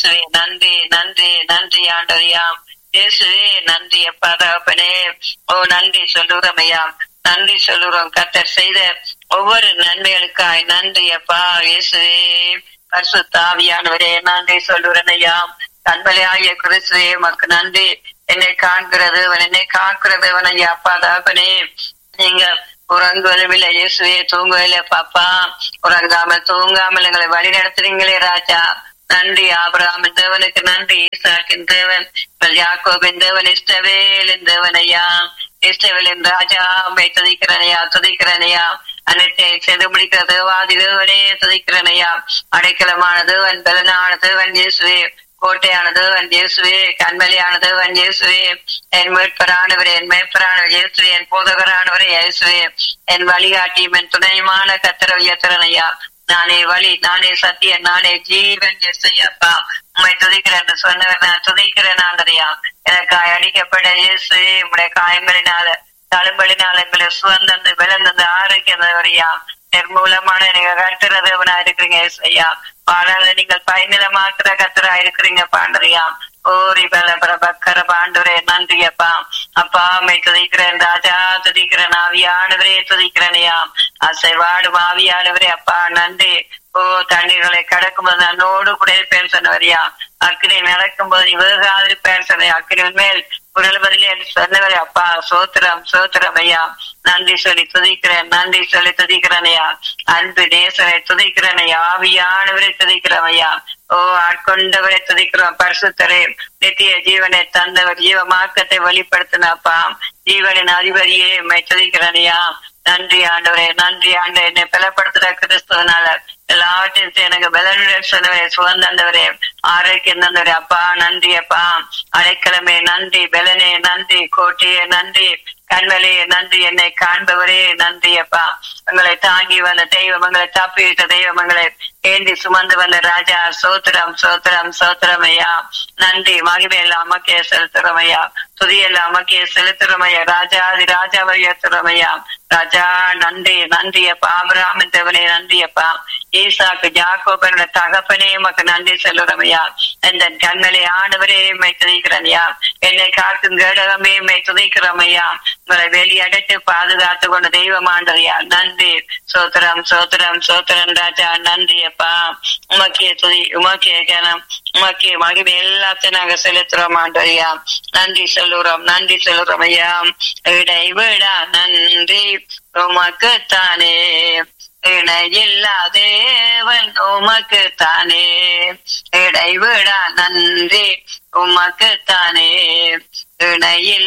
இயேசுவே நன்றி நன்றி நன்றி ஆண்டவரையாம் இயேசுவே நன்றி அப்பா தகப்பனே ஓ நன்றி சொல்லுறோம் ஐயா நன்றி சொல்லுறோம் கத்தர் செய்த ஒவ்வொரு நன்மைகளுக்காய் நன்றி அப்பா இயேசுவே பரிசுத்தாவியானவரே நன்றி சொல்லுறேன் ஐயா கண்மலையாகிய கிறிஸ்துவே மக்கு நன்றி என்னை காண்கிறது அவன் என்னை காக்கிறது அவன் ஐயா அப்பா தகப்பனே நீங்க உறங்குவதும் இல்லை இயேசுவே தூங்குவதில்லை பாப்பா உறங்காமல் தூங்காமல் எங்களை வழி நடத்துறீங்களே ராஜா நன்றி ஆபராமின் தேவனுக்கு நன்றி ஈசாக்கின் தேவன் யாக்கோபின் தேவன் இஷ்டவேலின் தேவன் ஐயா இஷ்டவேலின் ராஜா அம்மை துதிக்கிறனையா துதிக்கிறனையா அனைத்தை செய்து முடிக்கிற தேவாதி தேவனே துதிக்கிறனையா அடைக்கலமான தேவன் பலனான தேவன் இயேசுவே கோட்டையானது வன் இயேசுவே கண்மலையானது வன் இயேசுவே என் மீட்பரானவர் என் மேய்ப்பரானவர் இயேசுவே என் போதகரானவர் இயேசுவே என் வழிகாட்டியும் என் துணையுமான கத்திர உயர்த்தரனையா நானே வழி நானே சத்தியம் நானே ஜீவன் இயேசுப்பா உண்மை துதிக்கிறேன் என்று சொன்னவர் நான் துதிக்கிறேன் ஆண்டதையா எனக்காய் அடிக்கப்பட்ட இயேசு உடைய காயங்களினால தழும்பலினால எங்களை சுவந்தந்து விளந்தந்து ஆரோக்கியவரையா நிர்மூலமான நீங்க கட்டுறதவனா இருக்கிறீங்க ஐயா ஆனால் நீங்கள் பயனிலமாக்குற கத்துறா இருக்கிறீங்க பாண்டறியா ஓரி பல பிரபக்கர பாண்டுரே நன்றியப்பா அப்பா அம்மை துதிக்கிறேன் ராஜா துதிக்கிறேன் ஆவியானவரே துதிக்கிறனையா அசைவாடும் ஆவியானவரே அப்பா நன்றி ஓ தண்ணீர்களை கடக்கும் போது நன்னோடு கூட இருப்பேன் சொன்னவரியா அக்கினி நடக்கும் போது நீ வேகாதிருப்பேன் சொன்ன அக்கினி மேல் குரல் பதிலே என்று சொன்னவரே அப்பா சோத்திரம் சோத்திரம் ஐயா நன்றி சொல்லி துதிக்கிறேன் நன்றி சொல்லி துதிக்கிறேன் ஐயா அன்பு நேசனை துதிக்கிறேன் ஐயா ஆவியானவரை துதிக்கிறோம் ஐயா ஓ ஆட்கொண்டவரை துதிக்கிறோம் பரிசுத்தரே நித்திய ஜீவனை தந்தவர் ஜீவ மார்க்கத்தை வெளிப்படுத்தினப்பா ஜீவனின் அதிபதியே மை துதிக்கிறனையா நன்றி ஆண்டவரே நன்றி ஆண்டு என்னை பலப்படுத்துற கிறிஸ்துவனால எல்லாவற்றையும் எனக்கு பலனுடன் சொன்னவரே சுகந்தந்தவரே ஆரோக்கியம் தந்தவரே அப்பா நன்றி அப்பா அடைக்கலமே நன்றி பலனே நன்றி கோட்டையே நன்றி கண்மலையே நன்றி என்னை காண்பவரே நன்றி அப்பா உங்களை தாங்கி வந்த தெய்வம் உங்களை தப்பிவிட்ட தெய்வம் உங்களை ஏந்தி சுமந்து வந்த ராஜா சோத்திரம் சோத்திரம் சோத்திரம் ஐயா நன்றி மகிமையெல்லாம் அமக்கே செலுத்துறோம் ஐயா துதியெல்லாம் அமக்கே செலுத்துறோம் ஐயா ராஜாதி ராஜாவை உயர்த்துறோம் ஐயா ராஜா நன்றி நன்றி அப்பா ஆபராமன் தேவனே நன்றி அப்பா ஈசாக்கு ஜாக்கோபனோட தகப்பனே உமக்கு நன்றி சொல்லுறோம் ஐயா இந்த கண்மலை ஆனவரே மை துதிக்கிறேன் ஐயா என்னை காக்கும் கேடகமே மை துதிக்கிறோம் ஐயா உங்களை வெளியடைத்து பாதுகாத்து கொண்ட தெய்வம் ஆண்டவையா நன்றி சோத்திரம் சோத்திரம் சோத்திரம் ராஜா நன்றி அப்பா உமக்கே துதி உமக்கே கனம் உமக்கே மகிமை எல்லாத்தையும் நாங்க செலுத்துறோம் ஆண்டவையா நன்றி சொல்லுறோம் நன்றி சொல்லுறோம் ஐயா இடைவிடா நன்றி உமக்குத்தானே இணையில்லா தேவன் உமக்கு தானே இடைவிடா நன்றி உமக்கு தானே இணையில்